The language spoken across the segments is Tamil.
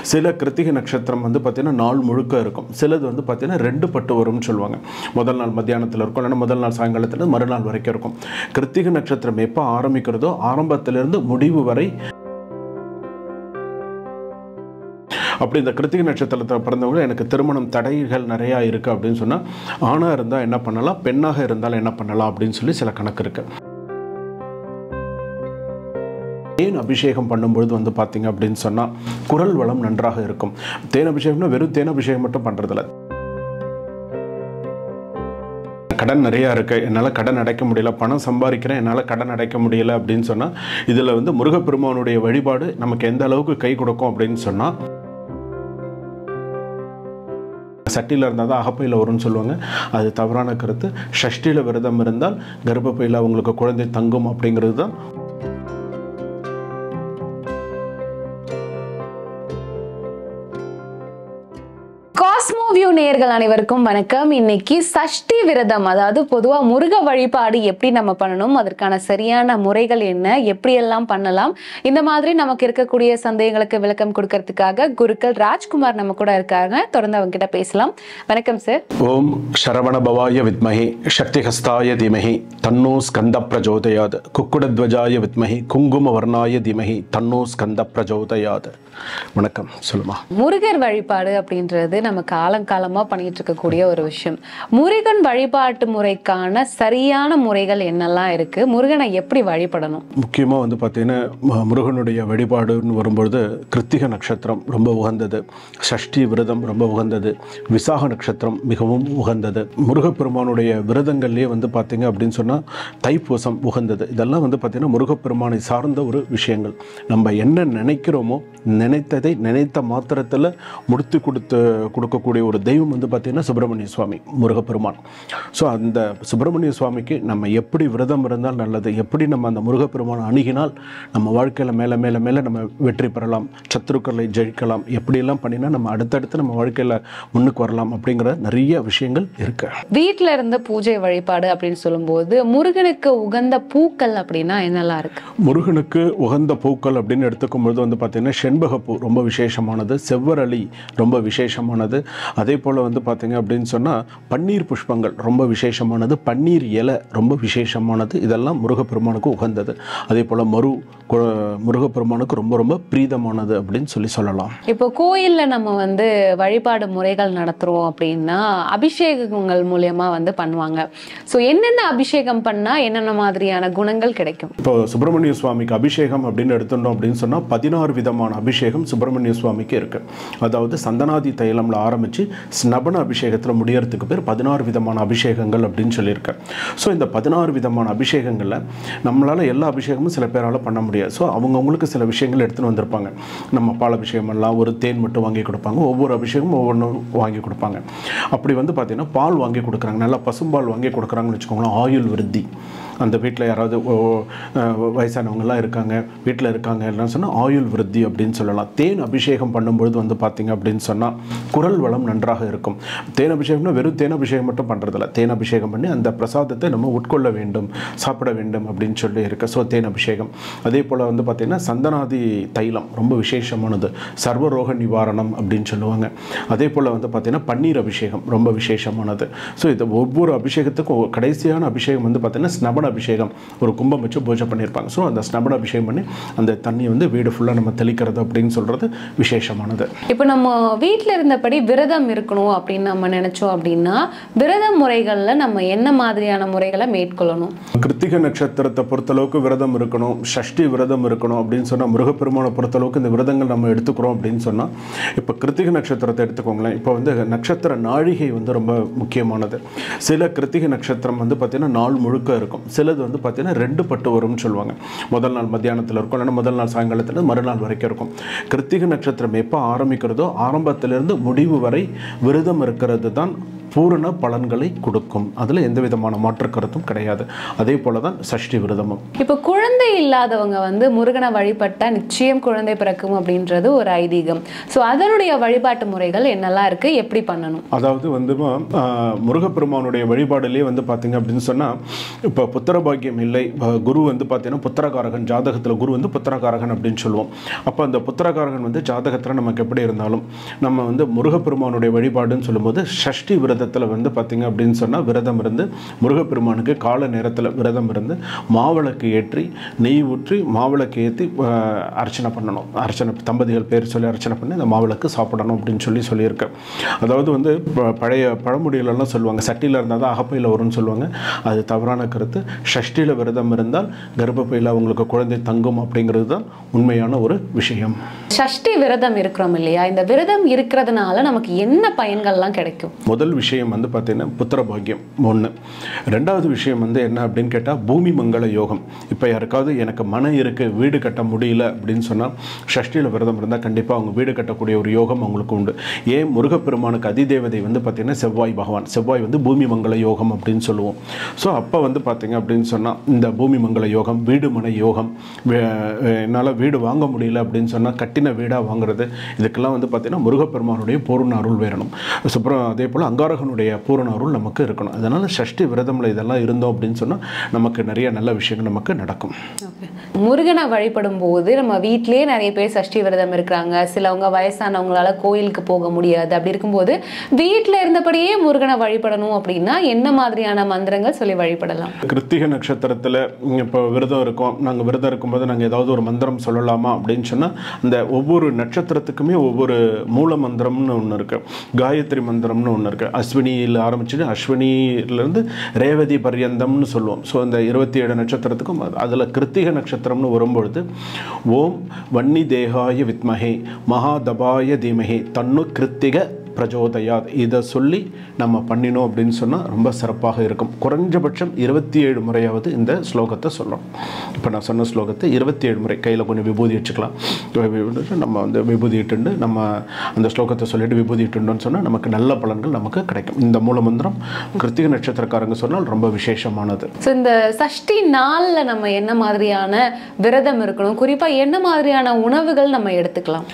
சில கிருத்திகை நட்சத்திரம் வந்து பார்த்திங்கன்னா நாள் முழுக்க இருக்கும் சிலது வந்து பார்த்திங்கன்னா ரெண்டு பட்டு வரும்னு சொல்லுவாங்க முதல் நாள் மத்தியானத்தில் இருக்கும் இல்லைன்னா முதல் நாள் சாயங்காலத்தில் மறுநாள் வரைக்கும் இருக்கும் கிருத்திகை நட்சத்திரம் எப்போ ஆரம்பிக்கிறதோ ஆரம்பத்திலிருந்து முடிவு வரை அப்படி இந்த கிருத்திகை நட்சத்திரத்தில் பிறந்தவங்க எனக்கு திருமணம் தடைகள் நிறையா இருக்குது அப்படின்னு சொன்னால் ஆணாக இருந்தால் என்ன பண்ணலாம் பெண்ணாக இருந்தால் என்ன பண்ணலாம் அப்படின்னு சொல்லி சில கணக்கு இருக்குது தேன் அபிஷேகம் பண்ணும்பொழுது வந்து பார்த்தீங்க அப்படின்னு சொன்னால் குரல் வளம் நன்றாக இருக்கும் தேன் அபிஷேகம்னா வெறும் தேன் அபிஷேகம் மட்டும் பண்ணுறதில்ல கடன் நிறையா இருக்குது என்னால் கடன் அடைக்க முடியல பணம் சம்பாதிக்கிறேன் என்னால் கடன் அடைக்க முடியல அப்படின்னு சொன்னால் இதில் வந்து முருகப்பெருமானுடைய வழிபாடு நமக்கு எந்த அளவுக்கு கை கொடுக்கும் அப்படின்னு சொன்னால் சட்டியில் இருந்தால் தான் அகப்பையில் வரும்னு சொல்லுவாங்க அது தவறான கருத்து ஷஷ்டியில் விரதம் இருந்தால் கர்ப்பப்பையில் அவங்களுக்கு குழந்தை தங்கும் அப்படிங்கிறது தான் காஸ்மோ வியூ நேயர்கள் அனைவருக்கும் வணக்கம் இன்னைக்கு சஷ்டி விரதம் அதாவது பொதுவா முருக வழிபாடு எப்படி நம்ம பண்ணணும் அதற்கான சரியான முறைகள் என்ன எப்படியெல்லாம் பண்ணலாம் இந்த மாதிரி நமக்கு இருக்கக்கூடிய சந்தேகங்களுக்கு விளக்கம் கொடுக்கறதுக்காக குருக்கள் ராஜ்குமார் நம்ம கூட இருக்காங்க தொடர்ந்து அவங்க கிட்ட பேசலாம் வணக்கம் சார் ஓம் சரவணபவாய வித்மஹி சக்திஹஸ்தாய தீமஹி தன்னோ ஸ்கந்த பிரஜோதயாத் குக்குடத்வஜாய வித்மஹி குங்கும வர்ணாய தீமஹி தன்னோ ஸ்கந்த பிரஜோதயாத் வணக்கம் சொல்லுமா முருகர் வழிபாடு அப்படின்றது நம்ம காலங்காலமா பண்ணிட்டு இருக்கக்கூடிய ஒரு விஷயம் முருகன் வழிபாட்டு முறைக்கான சரியான முறைகள் என்னெல்லாம் இருக்கு முருகனை எப்படி வழிபடணும் முக்கியமாக வந்து பார்த்தீங்கன்னா மு- முருகனுடைய வழிபாடுன்னு வரும்பொழுது கிருத்திக நட்சத்திரம் ரொம்ப உகந்தது சஷ்டி விரதம் ரொம்ப உகந்தது விசாக நட்சத்திரம் மிகவும் உகந்தது முருகப்பெருமானுடைய விரதங்கள்லேயே வந்து பார்த்தீங்க அப்படின்னு சொன்னால் தைப்பூசம் உகந்தது இதெல்லாம் வந்து பார்த்தீங்கன்னா முருகப்பெருமானை சார்ந்த ஒரு விஷயங்கள் நம்ம என்ன நினைக்கிறோமோ நினைத்ததை நினைத்த மாத்திரத்தில் முடித்து கொடுத்து கொடுக்கக்கூடிய ஒரு தெய்வம் வந்து பார்த்தீங்கன்னா சுப்பிரமணிய சுவாமி முருகப்பெருமான் ஸோ அந்த சுப்பிரமணிய சுவாமிக்கு நம்ம எப்படி விரதம் இருந்தால் நல்லது எப்படி நம்ம அந்த முருகப்பெருமானை அணுகினால் நம்ம வாழ்க்கையில் மேலே மேலே மேலே நம்ம வெற்றி பெறலாம் சத்துருக்களை ஜெயிக்கலாம் எப்படியெல்லாம் பண்ணினா நம்ம அடுத்தடுத்து நம்ம வாழ்க்கையில் முன்னுக்கு வரலாம் அப்படிங்கிற நிறைய விஷயங்கள் இருக்கு வீட்ல இருந்த பூஜை வழிபாடு அப்படின்னு சொல்லும்போது முருகனுக்கு உகந்த பூக்கள் அப்படின்னா என்னெல்லாம் இருக்கு முருகனுக்கு உகந்த பூக்கள் அப்படின்னு எடுத்துக்கும் பொழுது வந்து பார்த்தீங்கன்னா செண்பகப்பூ ரொம்ப விசேஷமானது செவ்வரளி ரொம்ப விசேஷமானது அதே போல் வந்து பார்த்தீங்க அப்படின்னு சொன்னால் பன்னீர் புஷ்பங்கள் ரொம்ப விசேஷமானது பன்னீர் இலை ரொம்ப விசேஷமானது இதெல்லாம் முருகப்பெருமானுக்கு உகந்தது அதே போல் மரு கு- முருகப்பெருமானுக்கு ரொம்ப ரொம்ப பிரீதமானது அப்படின்னு சொல்லி சொல்லலாம் இப்போ கோயில்ல நம்ம வந்து வழிபாடு முறைகள் நடத்துறோம் அப்படின்னா அபிஷேகங்கள் மூலியமா வந்து பண்ணுவாங்க ஸோ என்னென்ன அபிஷேகம் பண்ணா என்னென்ன மாதிரியான குணங்கள் கிடைக்கும் இப்போ சுப்பிரமணிய சுவாமிக்கு அபிஷேகம் அப்படின்னு எடுத்துட்டோம் அப்படின்னு சொன்னால் பதினாறு விதமான அபிஷேகம் சுப்பிரமணிய சுவாமிக்கு இருக்கு அதாவது சந்தனாதி தைலம்ல ஆரம்பித்து ஸ்னபன அபிஷேகத்தில் முடியறதுக்கு பேர் பதினாறு விதமான அபிஷேகங்கள் அப்படின்னு சொல்லியிருக்கேன் ஸோ இந்த பதினாறு விதமான அபிஷேகங்களில் நம்மளால் எல்லா அபிஷேகமும் சில பேரால் பண்ண முடியாது ஸோ அவங்கவுங்களுக்கு சில விஷயங்கள் எடுத்துன்னு வந்திருப்பாங்க நம்ம பால் அபிஷேகம் எல்லாம் ஒரு தேன் மட்டும் வாங்கி கொடுப்பாங்க ஒவ்வொரு அபிஷேகமும் ஒவ்வொன்றும் வாங்கி கொடுப்பாங்க அப்படி வந்து பார்த்தீங்கன்னா பால் வாங்கி கொடுக்குறாங்க நல்லா பசும்பால் வாங்கி கொடுக்குறாங்கன்னு வச்சுக்கோங்களேன் ஆயுள் விருத்தி அந்த வீட்டில் யாராவது ஓ, அஹ், வயசானவங்கலாம் இருக்காங்க வீட்டில் இருக்காங்க எல்லாம் சொன்னால் ஆயுள் விருத்தி அப்படின்னு சொல்லலாம் தேன் அபிஷேகம் பண்ணும்பொழுது வந்து பார்த்தீங்க அப்படின்னு சொன்னால் குரல் வளம் நன்றாக இருக்கும் தேன் அபிஷேகம்னா வெறும் தேன் அபிஷேகம் மட்டும் பண்ணுறதில்ல தேன் அபிஷேகம் பண்ணி அந்த பிரசாதத்தை நம்ம உட்கொள்ள வேண்டும் சாப்பிட வேண்டும் அப்படின்னு சொல்லி இருக்கு ஸோ தேன் அபிஷேகம் அதே போல் வந்து பார்த்திங்கன்னா சந்தனாதி தைலம் ரொம்ப விசேஷமானது சர்வரோக நிவாரணம் அப்படின்னு சொல்லுவாங்க அதே போல் வந்து பார்த்திங்கன்னா பன்னீர் அபிஷேகம் ரொம்ப விசேஷமானது ஸோ இது ஒவ்வொரு அபிஷேகத்துக்கும் ஒ- கடைசியான அபிஷேகம் வந்து பார்த்திங்கன்னா ஸ்னபன அபிஷேகம் ஒரு கும்பம் வச்சு பூஜை பண்ணியிருப்பாங்க ஸோ அந்த ஸ்னபன அபிஷேகம் பண்ணி அந்த தண்ணியை வந்து வீடு ஃபுல்லாக நம்ம தெளிக்கிறது அப்படின்னு சொல்கிறது விசேஷமானது இப்போ நம்ம வீட்டில் இருந்தபடி விரதம் இருக்கணும் அப்படின்னு நம்ம நினைச்சோம் அப்படின்னா விரத முறைகள்ல நம்ம என்ன மாதிரியான முறைகளை மேற்கொள்ளணும் கிருத்திகை நட்சத்திரத்தை பொறுத்தளவுக்கு விரதம் இருக்கணும் ஷஷ்டி விரதம் இருக்கணும் அப்படின்னு சொன்னால் முருகப்பெருமானை பொறுத்தளவுக்கு இந்த விரதங்கள் நம்ம எடுத்துக்கிறோம் அப்படின்னு சொன்னால் இப்போ கிருத்திகை நட்சத்திரத்தை எடுத்துக்கோங்களேன் இப்போ வந்து நட்சத்திர நாழிகை வந்து ரொம்ப முக்கியமானது சில கிருத்திகை நட்சத்திரம் வந்து பார்த்திங்கன்னா நாள் முழுக்க இருக்கும் சிலது வந்து பார்த்திங்கன்னா ரெண்டு பட்டு வரும்னு சொல்லுவாங்க முதல் நாள் மத்தியானத்தில் இருக்கும் இல்லைன்னா முதல் நாள் சாயங்காலத்தில் மறுநாள் வரைக்கும் இருக்கும் கிருத்திகை நட்சத்திரம் எப்போ ஆரம்பிக்கிறதோ ஆரம்பத்திலிருந்து முடிவு வரை விரதம் இருக்கிறது தான் பூரண பலன்களை கொடுக்கும் அதில் எந்த விதமான மாற்று கருத்தும் கிடையாது அதே போல தான் சஷ்டி விரதமும் இப்போ குழந்தை இல்லாதவங்க வந்து முருகனை வழிபட்டா நிச்சயம் குழந்தை பிறக்கும் அப்படின்றது ஒரு ஐதீகம் ஸோ அதனுடைய வழிபாட்டு முறைகள் என்னெல்லாம் இருக்கு எப்படி பண்ணணும் அதாவது வந்து ஆஹ், முருகப்பெருமானுடைய வழிபாடுலேயே வந்து பார்த்தீங்க அப்படின்னு சொன்னால் இப்போ புத்திர பாக்கியம் இல்லை ஆஹ், குரு வந்து பார்த்தீங்கன்னா புத்திரகாரகன் ஜாதகத்தில் குரு வந்து புத்திரகாரகன் அப்படின்னு சொல்லுவோம் அப்போ அந்த புத்திரகாரகன் வந்து ஜாதகத்தில் நமக்கு எப்படி இருந்தாலும் நம்ம வந்து முருகப்பெருமானுடைய வழிபாடுன்னு சொல்லும்போது ஷஷ்டி விரதத்தில் வந்து பார்த்தீங்க அப்படின்னு சொன்னால் விரதம் இருந்து முருகப்பெருமானுக்கு கால நேரத்தில் விரதம் இருந்து மாவிளக்கு ஏற்றி நெய் ஊற்றி மாவிளக்கு ஏற்றி ஆஹ், அர்ச்சனை பண்ணணும் அர்ச்சனை தம்பதிகள் பேர் சொல்லி அர்ச்சனை பண்ணி அந்த மாவிளக்கு சாப்பிடணும் அப்படின்னு சொல்லி சொல்லியிருக்கேன் அதாவது வந்து ப- பழைய பழமொழிகளெல்லாம் சொல்லுவாங்க சட்டியில் இருந்தால் தான் அகப்பையில் வரும்னு சொல்லுவாங்க அது தவறான கருத்து ஷஷ்டியில் விரதம் இருந்தால் கர்ப்பப்பையில் அவங்களுக்கு குழந்தை தங்கும் அப்படிங்கிறது தான் உண்மையான ஒரு விஷயம் சஷ்டி விரதம் இருக்கிறோம் இல்லையா இந்த விரதம் இருக்கிறதுனால நமக்கு என்ன பயன்கள்லாம் கிடைக்கும் முதல் விஷயம் வந்து பார்த்தீங்கன்னா புத்திர பாக்கியம் ஒன்று ரெண்டாவது விஷயம் வந்து என்ன அப்படின்னு கேட்டால் பூமி மங்கள யோகம் இப்போ யாருக்காவது எனக்கு மனம் இருக்குது வீடு கட்ட முடியல அப்படின்னு சொன்னால் ஷஷ்டியில் விரதம் இருந்தால் கண்டிப்பாக அவங்க வீடு கட்டக்கூடிய ஒரு யோகம் அவங்களுக்கு உண்டு ஏன் முருகப்பெருமானுக்கு அதிதேவதை வந்து பார்த்திங்கன்னா செவ்வாய் பகவான் செவ்வாய் வந்து பூமி மங்கள யோகம் அப்படின்னு சொல்லுவோம் ஸோ அப்போ வந்து பார்த்தீங்க அப்படின்னு சொன்னால் இந்த பூமி மங்கள யோகம் வீடு மனை யோகம் என்னால் வீடு வாங்க முடியல அப்படின்னு சொன்னால் கட்டின வீடாக வாங்குறது இதுக்கெல்லாம் வந்து பார்த்தீங்கன்னா முருகப்பெருமானுடைய பூர்ண அருள் வேணும் அப்புறம் அதே போல் அங்காரகனுடைய பூரண அருள் நமக்கு இருக்கணும் அதனால் சஷ்டி விரதம்ல இதெல்லாம் இருந்தோம் அப்படின்னு சொன்னால் நமக்கு நிறைய நல்ல விஷயங்கள் நமக்கு நடக்கும் Okay. முருகனை வழிபடும் போது நம்ம வீட்டிலேயே நிறைய பேர் சஷ்டி விரதம் இருக்கிறாங்க சிலவங்க வயசானவங்களால கோயிலுக்கு போக முடியாது அப்படி இருக்கும்போது வீட்டில் இருந்தபடியே முருகனை வழிபடணும் அப்படின்னா என்ன மாதிரியான மந்திரங்கள் சொல்லி வழிபடலாம் கிருத்திகை நட்சத்திரத்தில் இப்போ விரதம் இருக்கோம் நாங்கள் விரதம் இருக்கும்போது நாங்கள் ஏதாவது ஒரு மந்திரம் சொல்லலாமா அப்படின்னு சொன்னால் அந்த ஒவ்வொரு நட்சத்திரத்துக்குமே ஒவ்வொரு மூல மந்திரம்னு ஒன்று இருக்குது காயத்ரி மந்திரம்னு ஒன்று இருக்குது அஸ்வினியில் ஆரம்பிச்சுட்டு அஸ்வினியிலேருந்து ரேவதி பர்யந்தம்னு சொல்லுவோம் ஸோ அந்த இருபத்தி ஏழு நட்சத்திரத்துக்கும் அதில் கிருத்திகை நட்சத்திரம்னு வரும்பொழுது ஓம் வன்னி தேகாய வித்மஹே மகாதபாய தீமஹே தன்னு கிருத்திக பிரஜோதயாத் இதை சொல்லி நம்ம பண்ணினோம் அப்படின்னு சொன்னால் ரொம்ப சிறப்பாக இருக்கும் குறைஞ்சபட்சம் இருபத்தி ஏழு முறையாவது இந்த ஸ்லோகத்தை சொல்லணும் இப்போ நான் சொன்ன ஸ்லோகத்தை இருபத்தி ஏழு முறை கையில் கொஞ்சம் விபூதி வச்சுக்கலாம் விபூதி நம்ம வந்து விபூதி இட்டுண்டு நம்ம அந்த ஸ்லோகத்தை சொல்லிட்டு விபூதி இட்டுண்டோன்னு சொன்னால் நமக்கு நல்ல பலன்கள் நமக்கு கிடைக்கும் இந்த மூலமந்திரம் கிருத்திகை நட்சத்திரக்காரங்க சொன்னால் ரொம்ப விசேஷமானது ஸோ இந்த சஷ்டி நாளில் நம்ம என்ன மாதிரியான விரதம் இருக்கணும் குறிப்பாக என்ன மாதிரியான உணவுகள் நம்ம எடுத்துக்கலாம்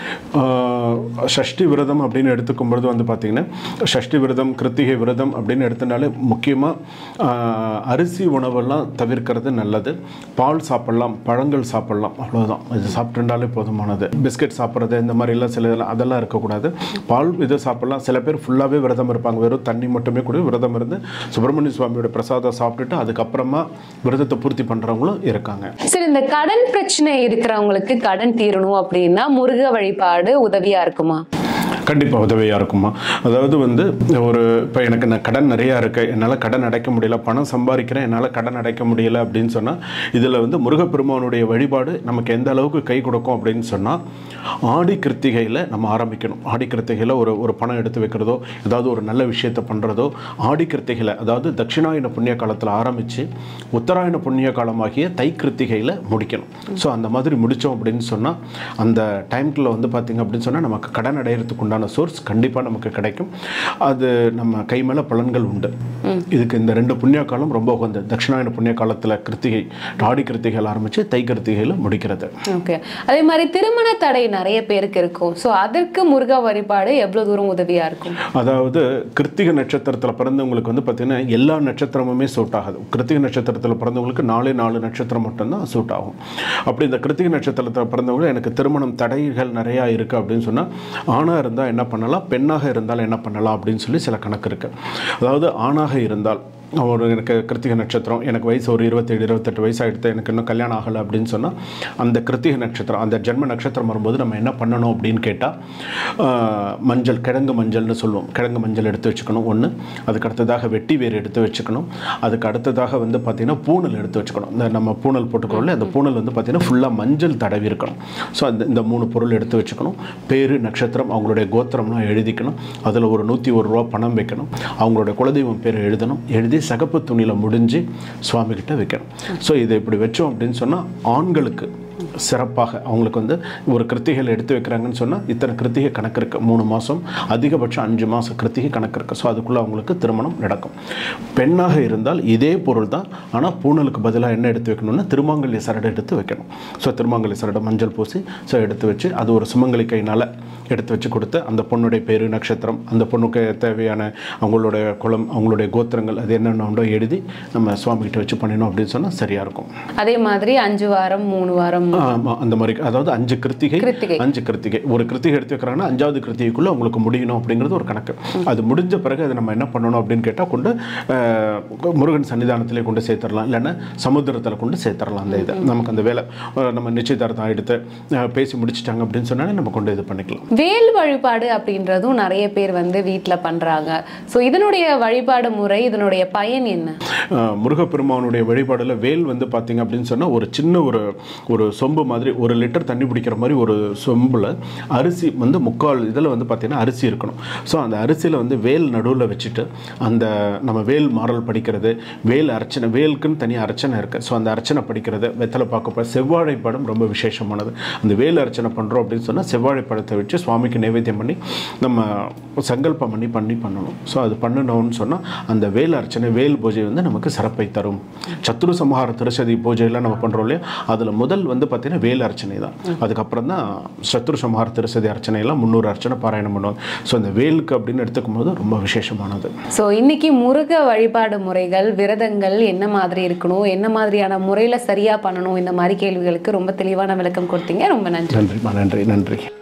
ஆஹ் ஷஷ்டி விரதம் அப்படின்னு எடுத்துக்கும் பொழுது வந்து பார்த்திங்கன்னா ஷஷ்டி விரதம் கிருத்திகை விரதம் அப்படின்னு எடுத்தனாலே முக்கியமாக அரிசி உணவெல்லாம் தவிர்க்கிறது நல்லது பால் சாப்பிடலாம் பழங்கள் சாப்பிடலாம் அவ்வளோதான் இது சாப்பிட்டுட்டாலே போதுமானது பிஸ்கட் சாப்பிட்றது இந்த மாதிரிலாம் சில இதெல்லாம் அதெல்லாம் இருக்கக்கூடாது பால் இது சாப்பிடலாம் சில பேர் ஃபுல்லாகவே விரதம் இருப்பாங்க வெறும் தண்ணி மட்டுமே கூட விரதம் இருந்து சுப்பிரமணிய சுவாமியோட பிரசாதம் சாப்பிட்டுட்டு அதுக்கப்புறமா விரதத்தை பூர்த்தி பண்ணுறவங்களும் இருக்காங்க சரி இந்த கடன் பிரச்சனை இருக்கிறவங்களுக்கு கடன் தீரணும் அப்படின்னா முருக வழிபாடு உதவியா இருக்குமா கண்டிப்பாக உதவியாக இருக்குமா அதாவது வந்து ஒரு இப்போ எனக்கு நான் கடன் நிறையா இருக்கு என்னால் கடன் அடைக்க முடியல பணம் சம்பாதிக்கிறேன் என்னால் கடன் அடைக்க முடியல அப்படின்னு சொன்னால் இதில் வந்து முருகப்பெருமானுடைய வழிபாடு நமக்கு எந்த அளவுக்கு கை கொடுக்கும் அப்படின்னு சொன்னால் ஆடி கிருத்திகையில் நம்ம ஆரம்பிக்கணும் ஆடி கிருத்திகையில் ஒரு ஒரு பணம் எடுத்து வைக்கிறதோ ஏதாவது ஒரு நல்ல விஷயத்தை பண்ணுறதோ ஆடி கிருத்திகையில் அதாவது தட்சிணாயன புண்ணிய காலத்தில் ஆரம்பித்து உத்தராயண புண்ணிய காலமாகிய தை கிருத்திகையில் முடிக்கணும் ஸோ அந்த மாதிரி முடித்தோம் அப்படின்னு சொன்னால் அந்த டைம்குள்ள வந்து பார்த்திங்க அப்படின்னு சொன்னால் நமக்கு கடன் அடையிறதுக்கு உண்டான சோர்ஸ் கண்டிப்பாக நமக்கு கிடைக்கும் அது நம்ம கை மேலே பலன்கள் உண்டு இதுக்கு இந்த ரெண்டு புண்ணிய காலம் ரொம்ப உகந்த தட்சிணாயன புண்ணிய காலத்தில் கிருத்திகை ஆடி கிருத்திகையில் ஆரம்பித்து தை கிருத்திகையில் முடிக்கிறது ஓகே அதே மாதிரி திருமண தடை நிறைய பேருக்கு இருக்கும் ஸோ அதற்கு முருக வழிபாடு எவ்வளவு தூரம் உதவியா இருக்கும் அதாவது கிருத்திகை நட்சத்திரத்தில் பிறந்தவங்களுக்கு வந்து பார்த்திங்கன்னா எல்லா நட்சத்திரமுமே சூட் ஆகாது கிருத்திகை நட்சத்திரத்தில் பிறந்தவங்களுக்கு நாலே நாலு நட்சத்திரம் மட்டும்தான் சூட் ஆகும் அப்படி இந்த கிருத்திகை நட்சத்திரத்தில் பிறந்தவங்க எனக்கு திருமணம் தடைகள் நிறையா இருக்குது அப்படின்னு சொன்னால் ஆணாக இருந்தால் என்ன பண்ணலாம் பெண்ணாக இருந்தால் என்ன பண்ணலாம் அப்படின்னு சொல்லி சில கணக்கு இருக்குது அதாவது ஆணாக இருந்தால் ஒரு எனக்கு கிருத்திகை நட்சத்திரம் எனக்கு வயசு ஒரு இருபத்தேழு இருபத்தெட்டு வயசு ஆகிடுத்து எனக்கு இன்னும் கல்யாணம் ஆகலை அப்படின்னு சொன்னால் அந்த கிருத்திகை நட்சத்திரம் அந்த ஜென்ம நட்சத்திரம் வரும்போது நம்ம என்ன பண்ணணும் அப்படின்னு கேட்டால் மஞ்சள் கிழங்கு மஞ்சள்னு சொல்லுவோம் கிழங்கு மஞ்சள் எடுத்து வச்சுக்கணும் ஒன்று அதுக்கு அடுத்ததாக வெட்டி வேர் எடுத்து வச்சுக்கணும் அதுக்கு அடுத்ததாக வந்து பார்த்திங்கன்னா பூணல் எடுத்து வச்சுக்கணும் இந்த நம்ம பூணல் போட்டுக்கிறோம்ல அந்த பூணல் வந்து பார்த்திங்கன்னா ஃபுல்லாக மஞ்சள் தடவி இருக்கணும் ஸோ அந்த இந்த மூணு பொருள் எடுத்து வச்சுக்கணும் பேர் நட்சத்திரம் அவங்களுடைய கோத்திரம்லாம் எழுதிக்கணும் அதில் ஒரு நூற்றி ஒரு ரூபா பணம் வைக்கணும் அவங்களுடைய குலதெய்வம் பேர் எழுதணும் எழுதி சகப்பு துணியில் முடிஞ்சு சுவாமிகிட்ட வைக்கணும் ஸோ இதை இப்படி வச்சோம் அப்படின்னு சொன்னால் ஆண்களுக்கு சிறப்பாக அவங்களுக்கு வந்து ஒரு கிருத்திகைகள் எடுத்து வைக்கிறாங்கன்னு சொன்னால் இத்தனை கிருத்திகை கணக்கு இருக்குது மூணு மாதம் அதிகபட்சம் அஞ்சு மாதம் கிருத்திகை கணக்கு இருக்குது ஸோ அதுக்குள்ளே அவங்களுக்கு திருமணம் நடக்கும் பெண்ணாக இருந்தால் இதே பொருள் தான் ஆனால் பூணலுக்கு பதிலாக என்ன எடுத்து வைக்கணும்னா திருமாங்கல்ய சரடு எடுத்து வைக்கணும் ஸோ திருமாங்கல்ய சரடு மஞ்சள் பூசி ஸோ எடுத்து வச்சு அது ஒரு சுமங்கலி கைனால் எடுத்து வச்சு கொடுத்து அந்த பொண்ணுடைய பேரு நட்சத்திரம் அந்த பொண்ணுக்கு தேவையான அவங்களுடைய குலம் அவங்களுடைய கோத்திரங்கள் அது என்னென்ன உண்டோ எழுதி நம்ம சுவாமிகிட்ட வச்சு பண்ணினோம் அப்படின்னு சொன்னால் சரியாக இருக்கும் அதே மாதிரி அஞ்சு வாரம் மூணு வாரம் ஆமாம் அந்த மாதிரி அதாவது அஞ்சு கிருத்திகை கிருத்திகை. அஞ்சு கிருத்திகை ஒரு கிருத்திகை எடுத்து வைக்கிறாங்கன்னா அஞ்சாவது கிருத்திகைக்குள்ளே உங்களுக்கு முடியணும் அப்படிங்கிறது ஒரு கணக்கு அது முடிஞ்ச பிறகு அதை நம்ம என்ன பண்ணணும் அப்படின்னு கேட்டால் கொண்டு அஹ், முருகன் சன்னிதானத்திலே கொண்டு சேர்த்துடலாம் இல்லைன்னா சமுத்திரத்தில் கொண்டு சேர்த்துடலாம் அந்த இதை நமக்கு அந்த வேலை அஹ், நம்ம நிச்சயதார்த்தம் எடுத்து அஹ், பேசி முடிச்சிட்டாங்க அப்படின்னு சொன்னாலே நம்ம கொண்டு இது பண்ணிக்கலாம் வேல் வழிபாடு அப்படின்றதும் நிறைய பேர் வந்து வீட்டில் பண்றாங்க ஸோ இதனுடைய வழிபாடு முறை இதனுடைய பயன் என்ன அஹ், முருகப்பெருமானுடைய வழிபாடில் வேல் வந்து பார்த்தீங்க அப்படின்னு சொன்னால் ஒரு சின்ன ஒரு ஒரு சொம்பு மாதிரி ஒரு லிட்டர் தண்ணி பிடிக்கிற மாதிரி ஒரு சொம்பில் அரிசி வந்து முக்கால் இதில் வந்து பார்த்தீங்கன்னா அரிசி இருக்கணும் ஸோ அந்த அரிசியில் வந்து வேல் நடுவில் வச்சுட்டு அந்த நம்ம வேல் மாறல் படிக்கிறது வேல் அர்ச்சனை வேலுக்குன்னு தனி அர்ச்சனை இருக்குது ஸோ அந்த அர்ச்சனை படிக்கிறது வெத்தலை பார்க்கப்ப செவ்வாழை படம் ரொம்ப விசேஷமானது அந்த வேல் அர்ச்சனை பண்ணுறோம் அப்படின்னு சொன்னால் செவ்வாழை படத்தை வச்சு சுவாமிக்கு நைவேத்தியம் பண்ணி நம்ம சங்கல்பம் பண்ணி பண்ணி பண்ணணும் ஸோ அது பண்ணணும்னு சொன்னால் அந்த வேல் அர்ச்சனை வேல் பூஜை வந்து நமக்கு சிறப்பை தரும் சத்துரு சம்ஹார திருசதி பூஜையெல்லாம் நம்ம பண்ணுறோம் இல்லையா அதில் முதல் வந்து பார்த்தீங்கன்னா வேல் அர்ச்சனை தான் அதுக்கப்புறம் தான் சத்துரு சம்ஹார திருசதி அர்ச்சனையெல்லாம் முந்நூறு அர்ச்சனை பாராயணம் பண்ணுவாங்க ஸோ அந்த வேலுக்கு அப்படின்னு எடுத்துக்கும் போது ரொம்ப விசேஷமானது ஸோ இன்னைக்கு முருக வழிபாடு முறைகள் விரதங்கள் என்ன மாதிரி இருக்கணும் என்ன மாதிரியான முறையில் சரியாக பண்ணணும் இந்த மாதிரி கேள்விகளுக்கு ரொம்ப தெளிவான விளக்கம் கொடுத்தீங்க ரொம்ப நன்றி நன்றிம்மா நன்றி நன்றி